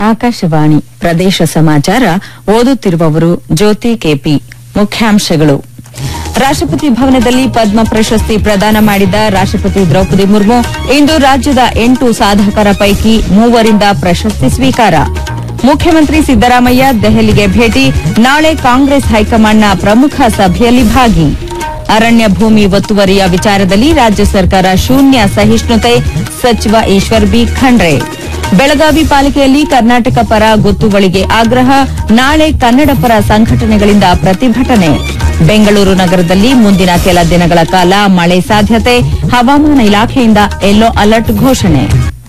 ಆಕಾಶವಾಣಿ ಪ್ರದೇಶ ಸಮಾಚಾರ ಓದುತ್ತಿರುವವರು ಜ್ಯೋತಿ ಕೆಪಿ ಮುಖ್ಯಾಂಶಗಳು ರಾಷ್ಟ್ರಪತಿ ಭವನದಲ್ಲಿ ಪದ್ಮ ಪ್ರಶಸ್ತಿ ಪ್ರದಾನ ಮಾಡಿದ ರಾಷ್ಟ್ರಪತಿ ದ್ರೌಪದಿ ಮುರ್ಮು ಇಂದು ರಾಜ್ಯದ ಎಂಟು ಸಾಧಕರ ಪೈಕಿ ಮೂವರಿಂದ ಪ್ರಶಸ್ತಿ ಸ್ವೀಕಾರ ಮುಖ್ಯಮಂತ್ರಿ ಸಿದ್ದರಾಮಯ್ಯ ದೆಹಲಿಗೆ ಭೇಟಿ ನಾಳೆ ಕಾಂಗ್ರೆಸ್ ಹೈಕಮಾಂಡ್ನ ಪ್ರಮುಖ ಸಭೆಯಲ್ಲಿ ಭಾಗಿ ಅರಣ್ಯ ಭೂಮಿ ಒತ್ತುವರಿಯ ವಿಚಾರದಲ್ಲಿ ರಾಜ್ಯ ಸರ್ಕಾರ ಶೂನ್ಯ ಸಹಿಷ್ಣುತೆ ಸಚಿವ ಈಶ್ವರ್ ಬಿ ಖಂಡ್ರೆ ಬೆಳಗಾವಿ ಪಾಲಿಕೆಯಲ್ಲಿ ಕರ್ನಾಟಕ ಪರ ಗೊತ್ತುವಳಿಗೆ ಆಗ್ರಹ ನಾಳೆ ಕನ್ನಡ ಪರ ಸಂಘಟನೆಗಳಿಂದ ಪ್ರತಿಭಟನೆ ಬೆಂಗಳೂರು ನಗರದಲ್ಲಿ ಮುಂದಿನ ಕೆಲ ದಿನಗಳ ಕಾಲ ಮಳೆ ಸಾಧ್ಯತೆ ಹವಾಮಾನ ಇಲಾಖೆಯಿಂದ ಯೆಲ್ಲೋ ಅಲರ್ಟ್ ಘೋಷಣೆ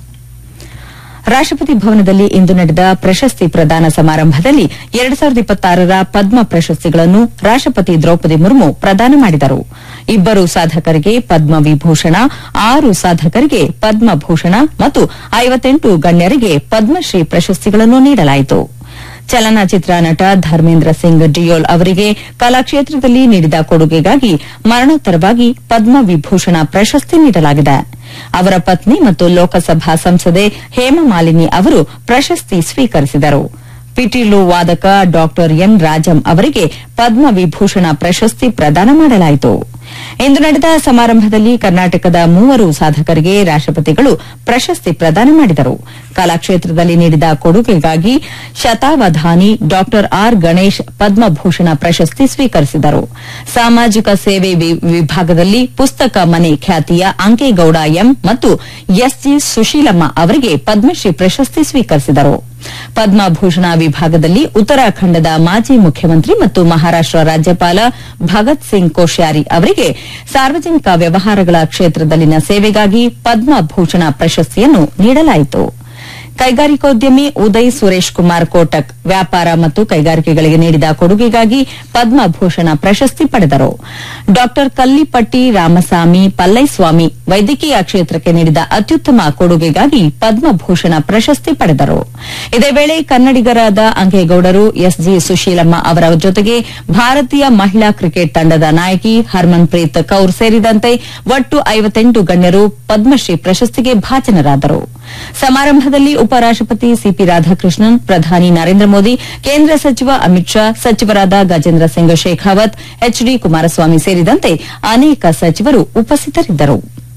ರಾಷ್ಟ್ರಪತಿ ಭವನದಲ್ಲಿ ಇಂದು ನಡೆದ ಪ್ರಶಸ್ತಿ ಪ್ರದಾನ ಸಮಾರಂಭದಲ್ಲಿ ಎರಡು ಸಾವಿರದ ಇಪ್ಪತ್ತಾರರ ಪದ್ಮ ಪ್ರಶಸ್ತಿಗಳನ್ನು ರಾಷ್ಟ್ರಪತಿ ದ್ರೌಪದಿ ಮುರ್ಮು ಪ್ರದಾನ ಮಾಡಿದರು ಇಬ್ಬರು ಸಾಧಕರಿಗೆ ಪದ್ಮ ವಿಭೂಷಣ ಆರು ಸಾಧಕರಿಗೆ ಪದ್ಮಭೂಷಣ ಮತ್ತು ಐವತ್ತೆಂಟು ಗಣ್ಯರಿಗೆ ಪದ್ಮಶ್ರೀ ಪ್ರಶಸ್ತಿಗಳನ್ನು ನೀಡಲಾಯಿತು ಚಲನಚಿತ್ರ ನಟ ಧರ್ಮೇಂದ್ರ ಸಿಂಗ್ ಡಿಯೋಲ್ ಅವರಿಗೆ ಕಲಾಕ್ಷೇತ್ರದಲ್ಲಿ ನೀಡಿದ ಕೊಡುಗೆಗಾಗಿ ಮರಣೋತ್ತರವಾಗಿ ಪದ್ಮ ವಿಭೂಷಣ ಪ್ರಶಸ್ತಿ ನೀಡಲಾಗಿದೆ ಅವರ ಪತ್ನಿ ಮತ್ತು ಲೋಕಸಭಾ ಸಂಸದೆ ಹೇಮಮಾಲಿನಿ ಅವರು ಪ್ರಶಸ್ತಿ ಸ್ವೀಕರಿಸಿದರು ಪಿಟೀಲು ವಾದಕ ಡಾ ಎನ್ ರಾಜಂ ಅವರಿಗೆ ಪದ್ಮ ವಿಭೂಷಣ ಪ್ರಶಸ್ತಿ ಪ್ರದಾನ ಮಾಡಲಾಯಿತು ಇಂದು ನಡೆದ ಸಮಾರಂಭದಲ್ಲಿ ಕರ್ನಾಟಕದ ಮೂವರು ಸಾಧಕರಿಗೆ ರಾಷ್ಟ್ರಪತಿಗಳು ಪ್ರಶಸ್ತಿ ಪ್ರದಾನ ಮಾಡಿದರು ಕಲಾಕ್ಷೇತ್ರದಲ್ಲಿ ನೀಡಿದ ಕೊಡುಗೆಗಾಗಿ ಶತಾವಧಾನಿ ಡಾ ಆರ್ ಗಣೇಶ್ ಪದ್ಮಭೂಷಣ ಪ್ರಶಸ್ತಿ ಸ್ವೀಕರಿಸಿದರು ಸಾಮಾಜಿಕ ಸೇವೆ ವಿ- ವಿಭಾಗದಲ್ಲಿ ಪುಸ್ತಕ ಮನೆ ಖ್ಯಾತಿಯ ಅಂಕೇಗೌಡ ಎಂ ಮತ್ತು ಎಸ್ಜಿ ಸುಶೀಲಮ್ಮ ಅವರಿಗೆ ಪದ್ಮಶ್ರೀ ಪ್ರಶಸ್ತಿ ಸ್ವೀಕರಿಸಿದರು ಪದ್ಮಭೂಷಣ ವಿಭಾಗದಲ್ಲಿ ಉತ್ತರಾಖಂಡದ ಮಾಜಿ ಮುಖ್ಯಮಂತ್ರಿ ಮತ್ತು ಮಹಾರಾಷ್ಟ ರಾಜ್ಯಪಾಲ ಭಗತ್ ಸಿಂಗ್ ಕೋಶ್ಯಾರಿ ಅವರಿಗೆ ಸಾರ್ವಜನಿಕ ವ್ಯವಹಾರಗಳ ಕ್ಷೇತ್ರದಲ್ಲಿನ ಸೇವೆಗಾಗಿ ಪದ್ಮಭೂಷಣ ಪ್ರಶಸ್ತಿಯನ್ನು ನೀಡಲಾಯಿತು ಕೈಗಾರಿಕೋದ್ಯಮಿ ಉದಯ್ ಸುರೇಶ್ ಕುಮಾರ್ ಕೋಟಕ್ ವ್ಯಾಪಾರ ಮತ್ತು ಕೈಗಾರಿಕೆಗಳಿಗೆ ನೀಡಿದ ಕೊಡುಗೆಗಾಗಿ ಪದ್ಮಭೂಷಣ ಪ್ರಶಸ್ತಿ ಪಡೆದರು ಡಾ ಕಲ್ಲಿಪಟ್ಟಿ ರಾಮಸ್ವಾಮಿ ಪಲ್ಲೈಸ್ವಾಮಿ ವೈದ್ಯಕೀಯ ಕ್ಷೇತ್ರಕ್ಕೆ ನೀಡಿದ ಅತ್ಯುತ್ತಮ ಕೊಡುಗೆಗಾಗಿ ಪದ್ಮಭೂಷಣ ಪ್ರಶಸ್ತಿ ಪಡೆದರು ಇದೇ ವೇಳೆ ಕನ್ನಡಿಗರಾದ ಅಂಕೇಗೌಡರು ಎಸ್ಜಿ ಸುಶೀಲಮ್ಮ ಅವರ ಜೊತೆಗೆ ಭಾರತೀಯ ಮಹಿಳಾ ಕ್ರಿಕೆಟ್ ತಂಡದ ನಾಯಕಿ ಹರ್ಮನ್ಪ್ರೀತ್ ಕೌರ್ ಸೇರಿದಂತೆ ಒಟ್ಟು ಐವತ್ತೆಂಟು ಗಣ್ಯರು ಪದ್ಮಶ್ರೀ ಪ್ರಶಸ್ತಿಗೆ ಭಾಜನರಾದರು ಸಮಾರಂಭದಲ್ಲಿ ಉಪರಾಷ್ಟಪತಿ ಸಿಪಿ ರಾಧಾಕೃಷ್ಣನ್ ಪ್ರಧಾನಿ ನರೇಂದ್ರ ಮೋದಿ ಕೇಂದ್ರ ಸಚಿವ ಅಮಿತ್ ಶಾ ಸಚಿವರಾದ ಗಜೇಂದ್ರ ಸಿಂಗ್ ಶೇಖಾವತ್ ಎಚ್ಡಿ ಕುಮಾರಸ್ವಾಮಿ ಸೇರಿದಂತೆ ಅನೇಕ ಸಚಿವರು ಉಪಸ್ಥಿತರಿದ್ದರು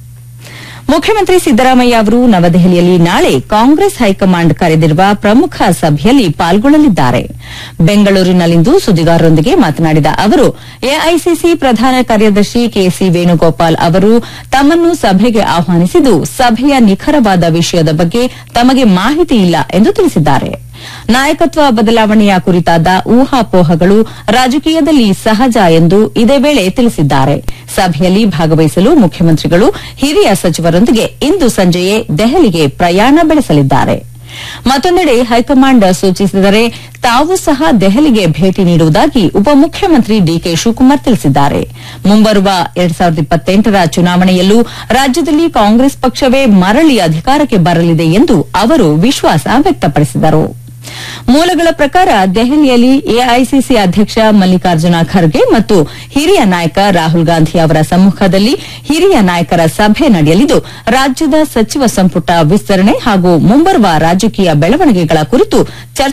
ಮುಖ್ಯಮಂತ್ರಿ ಸಿದ್ದರಾಮಯ್ಯ ಅವರು ನವದೆಹಲಿಯಲ್ಲಿ ನಾಳೆ ಕಾಂಗ್ರೆಸ್ ಹೈಕಮಾಂಡ್ ಕರೆದಿರುವ ಪ್ರಮುಖ ಸಭೆಯಲ್ಲಿ ಪಾಲ್ಗೊಳ್ಳಲಿದ್ದಾರೆ ಬೆಂಗಳೂರಿನಲ್ಲಿಂದು ಸುದ್ದಿಗಾರರೊಂದಿಗೆ ಮಾತನಾಡಿದ ಅವರು ಎಐಸಿಸಿ ಪ್ರಧಾನ ಕಾರ್ಯದರ್ಶಿ ಕೆಸಿ ವೇಣುಗೋಪಾಲ್ ಅವರು ತಮ್ಮನ್ನು ಸಭೆಗೆ ಆಹ್ವಾನಿಸಿದ್ದು ಸಭೆಯ ನಿಖರವಾದ ವಿಷಯದ ಬಗ್ಗೆ ತಮಗೆ ಮಾಹಿತಿ ಇಲ್ಲ ಎಂದು ತಿಳಿಸಿದ್ದಾರೆ ನಾಯಕತ್ವ ಬದಲಾವಣೆಯ ಕುರಿತಾದ ಊಹಾಪೋಹಗಳು ರಾಜಕೀಯದಲ್ಲಿ ಸಹಜ ಎಂದು ಇದೇ ವೇಳೆ ತಿಳಿಸಿದ್ದಾರೆ ಸಭೆಯಲ್ಲಿ ಭಾಗವಹಿಸಲು ಮುಖ್ಯಮಂತ್ರಿಗಳು ಹಿರಿಯ ಸಚಿವರೊಂದಿಗೆ ಇಂದು ಸಂಜೆಯೇ ದೆಹಲಿಗೆ ಪ್ರಯಾಣ ಬೆಳೆಸಲಿದ್ದಾರೆ ಮತ್ತೊಂದೆಡೆ ಹೈಕಮಾಂಡ್ ಸೂಚಿಸಿದರೆ ತಾವು ಸಹ ದೆಹಲಿಗೆ ಭೇಟಿ ನೀಡುವುದಾಗಿ ಉಪಮುಖ್ಯಮಂತ್ರಿ ಡಿಕೆ ಶಿವಕುಮಾರ್ ತಿಳಿಸಿದ್ದಾರೆ ಮುಂಬರುವ ಎರಡ್ ಸಾವಿರದ ಇಪ್ಪತ್ತೆಂಟರ ಚುನಾವಣೆಯಲ್ಲೂ ರಾಜ್ಯದಲ್ಲಿ ಕಾಂಗ್ರೆಸ್ ಪಕ್ಷವೇ ಮರಳಿ ಅಧಿಕಾರಕ್ಕೆ ಬರಲಿದೆ ಎಂದು ಅವರು ವಿಶ್ವಾಸ ವ್ಯಕ್ತಪಡಿಸಿದರು ಮೂಲಗಳ ಪ್ರಕಾರ ದೆಹಲಿಯಲ್ಲಿ ಎಐಸಿಸಿ ಅಧ್ಯಕ್ಷ ಮಲ್ಲಿಕಾರ್ಜುನ ಖರ್ಗೆ ಮತ್ತು ಹಿರಿಯ ನಾಯಕ ರಾಹುಲ್ ಗಾಂಧಿ ಅವರ ಸಮ್ಮುಖದಲ್ಲಿ ಹಿರಿಯ ನಾಯಕರ ಸಭೆ ನಡೆಯಲಿದ್ದು ರಾಜ್ಯದ ಸಚಿವ ಸಂಪುಟ ವಿಸ್ತರಣೆ ಹಾಗೂ ಮುಂಬರುವ ರಾಜಕೀಯ ಬೆಳವಣಿಗೆಗಳ ಕುರಿತು ಚರ್ಚೆ